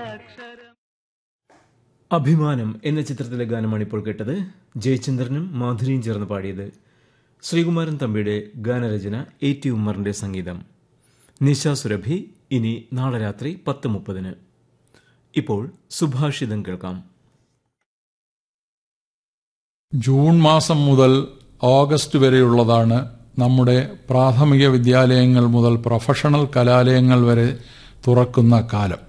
അക്ഷരം അഭിമാനം എന്ന ചിത്രത്തിലെ ഗാനമാണ് ഇപ്പോൾ കേട്ടത് ജയചന്ദ്രനും മാധുരിയും ചേർന്ന് പാടിയത് ശ്രീകുമാരൻ തമ്പിയുടെ ഗാനരചന എ ടി ഉമ്മറിന്റെ സംഗീതം നിശ സുരഭി ഇനി നാളെ രാത്രി പത്ത് മുപ്പതിന് ഇപ്പോൾ സുഭാഷിതം കേൾക്കാം ജൂൺ മാസം മുതൽ ഓഗസ്റ്റ് വരെയുള്ളതാണ് നമ്മുടെ പ്രാഥമിക വിദ്യാലയങ്ങൾ മുതൽ പ്രൊഫഷണൽ കലാലയങ്ങൾ വരെ തുറക്കുന്ന കാലം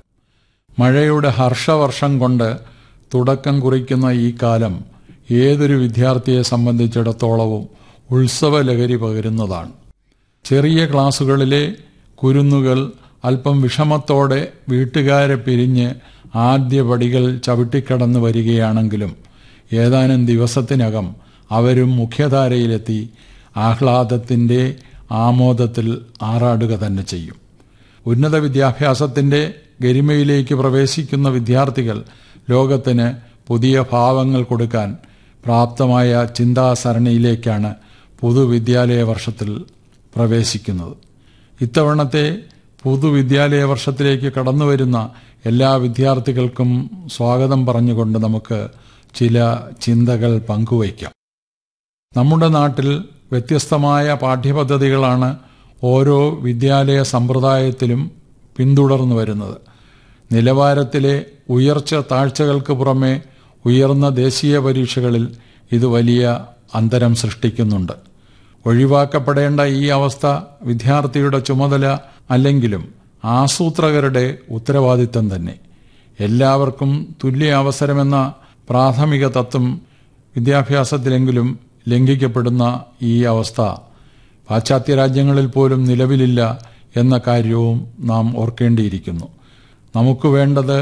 മഴയുടെ ഹർഷവർഷം കൊണ്ട് തുടക്കം കുറിക്കുന്ന ഈ കാലം ഏതൊരു വിദ്യാർത്ഥിയെ സംബന്ധിച്ചിടത്തോളവും ഉത്സവലഹരി പകരുന്നതാണ് ചെറിയ ക്ലാസുകളിലെ കുരുന്നുകൾ അല്പം വിഷമത്തോടെ വീട്ടുകാരെ പിരിഞ്ഞ് ആദ്യ പടികൾ ചവിട്ടിക്കടന്നു വരികയാണെങ്കിലും ഏതാനും ദിവസത്തിനകം അവരും മുഖ്യധാരയിലെത്തി ആഹ്ലാദത്തിൻ്റെ ആമോദത്തിൽ ആറാടുക തന്നെ ചെയ്യും ഉന്നത വിദ്യാഭ്യാസത്തിൻ്റെ ഗരിമയിലേക്ക് പ്രവേശിക്കുന്ന വിദ്യാർത്ഥികൾ ലോകത്തിന് പുതിയ ഭാവങ്ങൾ കൊടുക്കാൻ പ്രാപ്തമായ ചിന്താസരണിയിലേക്കാണ് പൊതുവിദ്യാലയ വർഷത്തിൽ പ്രവേശിക്കുന്നത് ഇത്തവണത്തെ പൊതുവിദ്യാലയ വർഷത്തിലേക്ക് കടന്നുവരുന്ന എല്ലാ വിദ്യാർത്ഥികൾക്കും സ്വാഗതം പറഞ്ഞുകൊണ്ട് നമുക്ക് ചില ചിന്തകൾ പങ്കുവയ്ക്കാം നമ്മുടെ നാട്ടിൽ വ്യത്യസ്തമായ പാഠ്യപദ്ധതികളാണ് ഓരോ വിദ്യാലയ സമ്പ്രദായത്തിലും പിന്തുടർന്നു വരുന്നത് നിലവാരത്തിലെ ഉയർച്ച താഴ്ചകൾക്ക് പുറമെ ഉയർന്ന ദേശീയ പരീക്ഷകളിൽ ഇത് വലിയ അന്തരം സൃഷ്ടിക്കുന്നുണ്ട് ഒഴിവാക്കപ്പെടേണ്ട ഈ അവസ്ഥ വിദ്യാർത്ഥിയുടെ ചുമതല അല്ലെങ്കിലും ആസൂത്രകരുടെ ഉത്തരവാദിത്തം തന്നെ എല്ലാവർക്കും തുല്യ അവസരമെന്ന പ്രാഥമിക തത്വം വിദ്യാഭ്യാസത്തിലെങ്കിലും ലംഘിക്കപ്പെടുന്ന ഈ അവസ്ഥ പാശ്ചാത്യ രാജ്യങ്ങളിൽ പോലും നിലവിലില്ല എന്ന കാര്യവും നാം ഓർക്കേണ്ടിയിരിക്കുന്നു നമുക്ക് വേണ്ടത്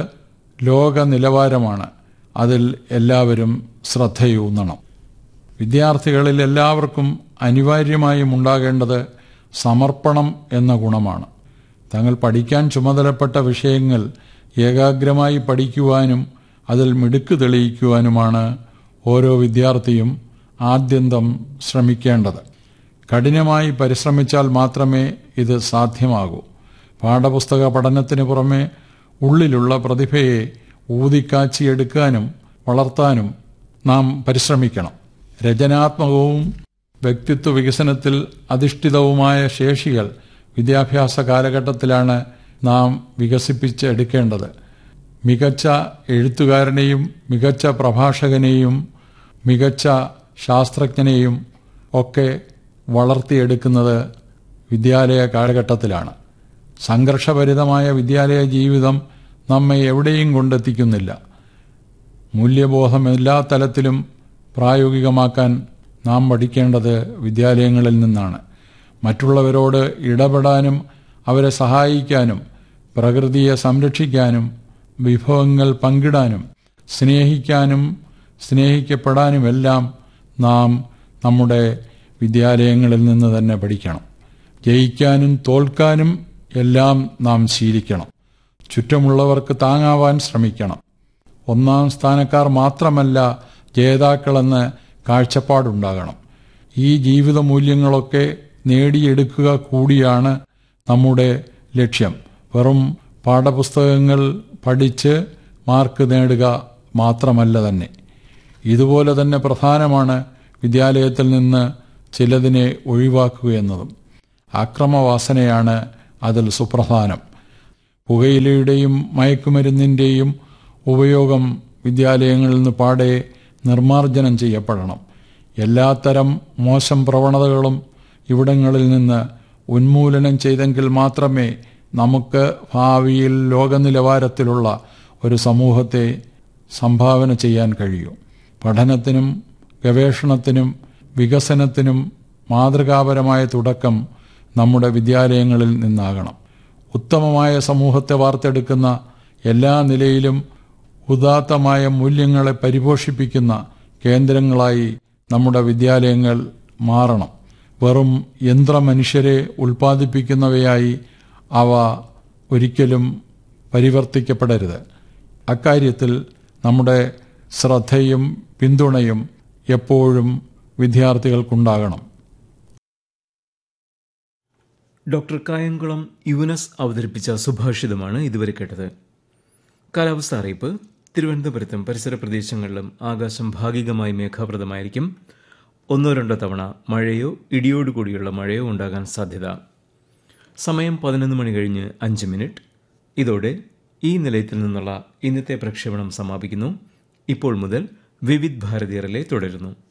ലോക നിലവാരമാണ് അതിൽ എല്ലാവരും ശ്രദ്ധയൂന്നണം വിദ്യാർത്ഥികളിൽ എല്ലാവർക്കും അനിവാര്യമായും ഉണ്ടാകേണ്ടത് സമർപ്പണം എന്ന ഗുണമാണ് തങ്ങൾ പഠിക്കാൻ ചുമതലപ്പെട്ട വിഷയങ്ങൾ ഏകാഗ്രമായി പഠിക്കുവാനും അതിൽ മിടുക്ക് തെളിയിക്കുവാനുമാണ് ഓരോ വിദ്യാർത്ഥിയും ആദ്യന്തം ശ്രമിക്കേണ്ടത് കഠിനമായി പരിശ്രമിച്ചാൽ മാത്രമേ ഇത് സാധ്യമാകൂ പാഠപുസ്തക പഠനത്തിന് പുറമെ ഉള്ളിലുള്ള പ്രതിഭയെ ഊതിക്കാച്ചിയെടുക്കാനും വളർത്താനും നാം പരിശ്രമിക്കണം രചനാത്മകവും വ്യക്തിത്വ വികസനത്തിൽ അധിഷ്ഠിതവുമായ ശേഷികൾ വിദ്യാഭ്യാസ കാലഘട്ടത്തിലാണ് നാം വികസിപ്പിച്ചെടുക്കേണ്ടത് മികച്ച എഴുത്തുകാരനെയും മികച്ച പ്രഭാഷകനെയും മികച്ച ശാസ്ത്രജ്ഞനെയും ഒക്കെ വളർത്തിയെടുക്കുന്നത് വിദ്യാലയ കാലഘട്ടത്തിലാണ് സംഘർഷഭരിതമായ വിദ്യാലയ ജീവിതം നമ്മെ എവിടെയും കൊണ്ടെത്തിക്കുന്നില്ല മൂല്യബോധം എല്ലാ തലത്തിലും പ്രായോഗികമാക്കാൻ നാം പഠിക്കേണ്ടത് വിദ്യാലയങ്ങളിൽ നിന്നാണ് മറ്റുള്ളവരോട് ഇടപെടാനും അവരെ സഹായിക്കാനും പ്രകൃതിയെ സംരക്ഷിക്കാനും വിഭവങ്ങൾ പങ്കിടാനും സ്നേഹിക്കാനും സ്നേഹിക്കപ്പെടാനുമെല്ലാം നാം നമ്മുടെ വിദ്യാലയങ്ങളിൽ നിന്ന് തന്നെ പഠിക്കണം ജയിക്കാനും തോൽക്കാനും എല്ലാം നാം ശീലിക്കണം ചുറ്റുമുള്ളവർക്ക് താങ്ങാവാൻ ശ്രമിക്കണം ഒന്നാം സ്ഥാനക്കാർ മാത്രമല്ല ജേതാക്കളെന്ന് കാഴ്ചപ്പാടുണ്ടാകണം ഈ ജീവിത മൂല്യങ്ങളൊക്കെ നേടിയെടുക്കുക കൂടിയാണ് നമ്മുടെ ലക്ഷ്യം വെറും പാഠപുസ്തകങ്ങൾ പഠിച്ച് മാർക്ക് നേടുക മാത്രമല്ല തന്നെ ഇതുപോലെ തന്നെ പ്രധാനമാണ് വിദ്യാലയത്തിൽ നിന്ന് ചിലതിനെ ഒഴിവാക്കുക എന്നതും അക്രമവാസനയാണ് അതിൽ സുപ്രധാനം പുകയിലയുടെയും മയക്കുമരുന്നിൻ്റെയും ഉപയോഗം വിദ്യാലയങ്ങളിൽ നിന്ന് പാടെ നിർമ്മാർജ്ജനം ചെയ്യപ്പെടണം എല്ലാത്തരം മോശം പ്രവണതകളും ഇവിടങ്ങളിൽ നിന്ന് ഉന്മൂലനം ചെയ്തെങ്കിൽ മാത്രമേ നമുക്ക് ഭാവിയിൽ ലോകനിലവാരത്തിലുള്ള ഒരു സമൂഹത്തെ സംഭാവന ചെയ്യാൻ കഴിയൂ പഠനത്തിനും ഗവേഷണത്തിനും വികസനത്തിനും മാതൃകാപരമായ തുടക്കം നമ്മുടെ വിദ്യാലയങ്ങളിൽ നിന്നാകണം ഉത്തമമായ സമൂഹത്തെ വാർത്തെടുക്കുന്ന എല്ലാ നിലയിലും ഉദാത്തമായ മൂല്യങ്ങളെ പരിപോഷിപ്പിക്കുന്ന കേന്ദ്രങ്ങളായി നമ്മുടെ വിദ്യാലയങ്ങൾ മാറണം വെറും യന്ത്രമനുഷ്യരെ ഉൽപ്പാദിപ്പിക്കുന്നവയായി അവ ഒരിക്കലും പരിവർത്തിക്കപ്പെടരുത് അക്കാര്യത്തിൽ നമ്മുടെ ശ്രദ്ധയും പിന്തുണയും എപ്പോഴും വിദ്യാർത്ഥികൾക്കുണ്ടാകണം ഡോക്ടർ കായംകുളം യുനസ് അവതരിപ്പിച്ച സുഭാഷിതമാണ് ഇതുവരെ കേട്ടത് കാലാവസ്ഥ അറിയിപ്പ് തിരുവനന്തപുരത്തും പരിസര പ്രദേശങ്ങളിലും ആകാശം ഭാഗികമായി മേഘാവൃതമായിരിക്കും ഒന്നോ രണ്ടോ തവണ മഴയോ ഇടിയോടുകൂടിയുള്ള മഴയോ ഉണ്ടാകാൻ സാധ്യത സമയം പതിനൊന്ന് മണി കഴിഞ്ഞ് അഞ്ച് മിനിറ്റ് ഇതോടെ ഈ നിലയത്തിൽ നിന്നുള്ള ഇന്നത്തെ പ്രക്ഷേപണം സമാപിക്കുന്നു ഇപ്പോൾ മുതൽ വിവിധ് ഭാരതീയറിലെ തുടരുന്നു